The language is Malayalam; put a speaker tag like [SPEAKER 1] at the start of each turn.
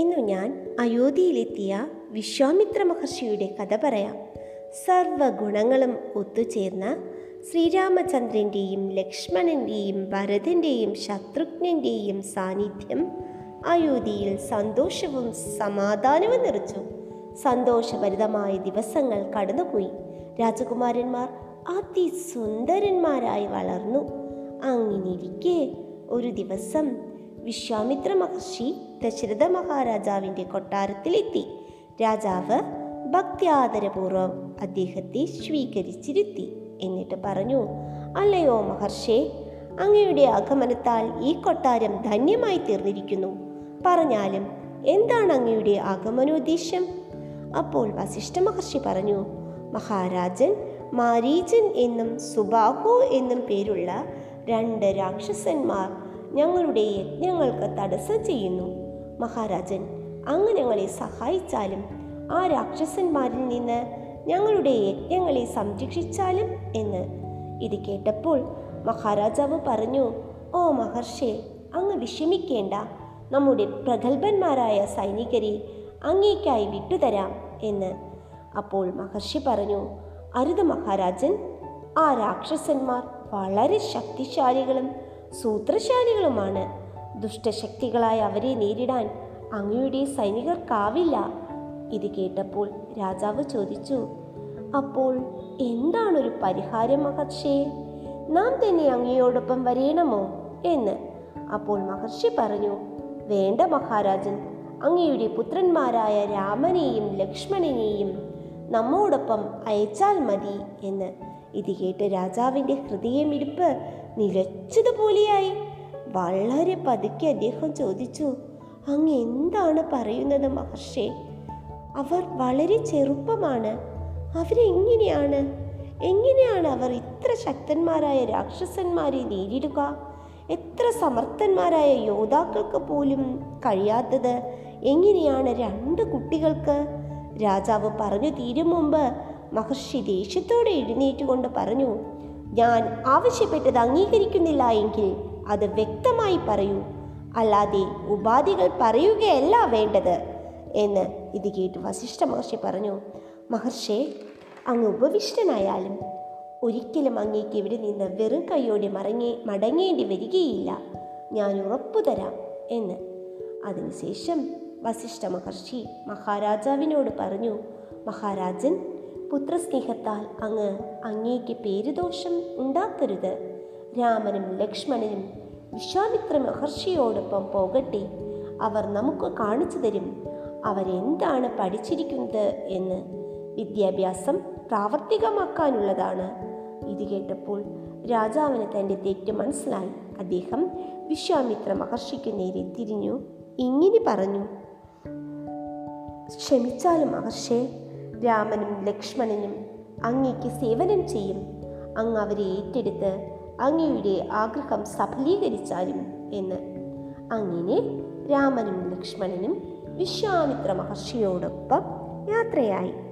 [SPEAKER 1] ഇന്നു ഞാൻ അയോധ്യയിലെത്തിയ വിശ്വാമിത്ര മഹർഷിയുടെ കഥ പറയാം സർവഗുണങ്ങളും ഒത്തുചേർന്ന ശ്രീരാമചന്ദ്രൻ്റെയും ലക്ഷ്മണൻ്റെയും ഭരതൻ്റെയും ശത്രുഘ്നൻ്റെയും സാന്നിധ്യം അയോധ്യയിൽ സന്തോഷവും സമാധാനവും നിറച്ചു സന്തോഷഭരിതമായ ദിവസങ്ങൾ കടന്നുപോയി രാജകുമാരന്മാർ അതിസുന്ദരന്മാരായി വളർന്നു അങ്ങനെയിരിക്കെ ഒരു ദിവസം വിശ്വാമിത്ര മഹർഷി ദശരഥ മഹാരാജാവിൻ്റെ കൊട്ടാരത്തിലെത്തി രാജാവ് ഭക്ത്യാദരപൂർവ്വം അദ്ദേഹത്തെ സ്വീകരിച്ചിരുത്തി എന്നിട്ട് പറഞ്ഞു അല്ലയോ മഹർഷേ അങ്ങയുടെ ആഗമനത്താൽ ഈ കൊട്ടാരം ധന്യമായി തീർന്നിരിക്കുന്നു പറഞ്ഞാലും എന്താണ് അങ്ങയുടെ ആഗമനോദ്ദേശം അപ്പോൾ വസിഷ്ഠ മഹർഷി പറഞ്ഞു മഹാരാജൻ മാരീചൻ എന്നും സുബാഹു എന്നും പേരുള്ള രണ്ട് രാക്ഷസന്മാർ ഞങ്ങളുടെ യജ്ഞങ്ങൾക്ക് തടസ്സം ചെയ്യുന്നു മഹാരാജൻ അങ്ങ് ഞങ്ങളെ സഹായിച്ചാലും ആ രാക്ഷസന്മാരിൽ നിന്ന് ഞങ്ങളുടെ യജ്ഞങ്ങളെ സംരക്ഷിച്ചാലും എന്ന് ഇത് കേട്ടപ്പോൾ മഹാരാജാവ് പറഞ്ഞു ഓ മഹർഷേ അങ്ങ് വിഷമിക്കേണ്ട നമ്മുടെ പ്രഗത്ഭന്മാരായ സൈനികരെ അങ്ങേക്കായി വിട്ടുതരാം എന്ന് അപ്പോൾ മഹർഷി പറഞ്ഞു അരുത് മഹാരാജൻ ആ രാക്ഷസന്മാർ വളരെ ശക്തിശാലികളും സൂത്രശാലികളുമാണ് ദുഷ്ടശക്തികളായ അവരെ നേരിടാൻ അങ്ങയുടെ സൈനികർക്കാവില്ല ഇത് കേട്ടപ്പോൾ രാജാവ് ചോദിച്ചു അപ്പോൾ എന്താണൊരു പരിഹാരം മഹർഷേ നാം തന്നെ അങ്ങയോടൊപ്പം വരേണമോ എന്ന് അപ്പോൾ മഹർഷി പറഞ്ഞു വേണ്ട മഹാരാജൻ അങ്ങയുടെ പുത്രന്മാരായ രാമനെയും ലക്ഷ്മണനെയും നമ്മോടൊപ്പം അയച്ചാൽ മതി എന്ന് ഇത് കേട്ട് രാജാവിൻ്റെ ഹൃദയമിടിപ്പ് നിലച്ചതുപോലെയായി വളരെ പതുക്കെ അദ്ദേഹം ചോദിച്ചു അങ്ങ് എന്താണ് പറയുന്നത് മഹർഷേ അവർ വളരെ ചെറുപ്പമാണ് അവരെങ്ങനെയാണ് എങ്ങനെയാണ് അവർ ഇത്ര ശക്തന്മാരായ രാക്ഷസന്മാരെ നേരിടുക എത്ര സമർത്ഥന്മാരായ യോദ്ധാക്കൾക്ക് പോലും കഴിയാത്തത് എങ്ങനെയാണ് രണ്ട് കുട്ടികൾക്ക് രാജാവ് പറഞ്ഞു തീരും മുമ്പ് മഹർഷി ദേഷ്യത്തോടെ എഴുന്നേറ്റുകൊണ്ട് പറഞ്ഞു ഞാൻ ആവശ്യപ്പെട്ടത് അംഗീകരിക്കുന്നില്ല എങ്കിൽ അത് വ്യക്തമായി പറയൂ അല്ലാതെ ഉപാധികൾ പറയുകയല്ല വേണ്ടത് എന്ന് ഇത് കേട്ട് വസിഷ്ഠ മഹർഷി പറഞ്ഞു മഹർഷേ അങ്ങ് ഉപവിഷ്ടനായാലും ഒരിക്കലും അങ്ങേക്ക് ഇവിടെ നിന്ന് വെറും കൈയോടെ മറങ്ങി മടങ്ങേണ്ടി വരികയില്ല ഞാൻ ഉറപ്പു തരാം എന്ന് അതിനുശേഷം വസിഷ്ഠ മഹർഷി മഹാരാജാവിനോട് പറഞ്ഞു മഹാരാജൻ പുത്രസ്നേഹത്താൽ അങ്ങ് അങ്ങേക്ക് പേരുദോഷം ഉണ്ടാക്കരുത് രാമനും ലക്ഷ്മണനും വിശ്വാമിത്ര മഹർഷിയോടൊപ്പം പോകട്ടെ അവർ നമുക്ക് കാണിച്ചു തരും അവരെന്താണ് പഠിച്ചിരിക്കുന്നത് എന്ന് വിദ്യാഭ്യാസം പ്രാവർത്തികമാക്കാനുള്ളതാണ് ഇത് കേട്ടപ്പോൾ രാജാവിന് തൻ്റെ തെറ്റ് മനസ്സിലായി അദ്ദേഹം വിശ്വാമിത്ര മഹർഷിക്ക് നേരെ തിരിഞ്ഞു ഇങ്ങനെ പറഞ്ഞു ക്ഷമിച്ചാലും മഹർഷേ രാമനും ലക്ഷ്മണനും അങ്ങേക്ക് സേവനം ചെയ്യും അങ്ങ് അവരെ ഏറ്റെടുത്ത് അങ്ങയുടെ ആഗ്രഹം സഫലീകരിച്ചാലും എന്ന് അങ്ങനെ രാമനും ലക്ഷ്മണനും വിശ്വാമിത്ര മഹർഷിയോടൊപ്പം യാത്രയായി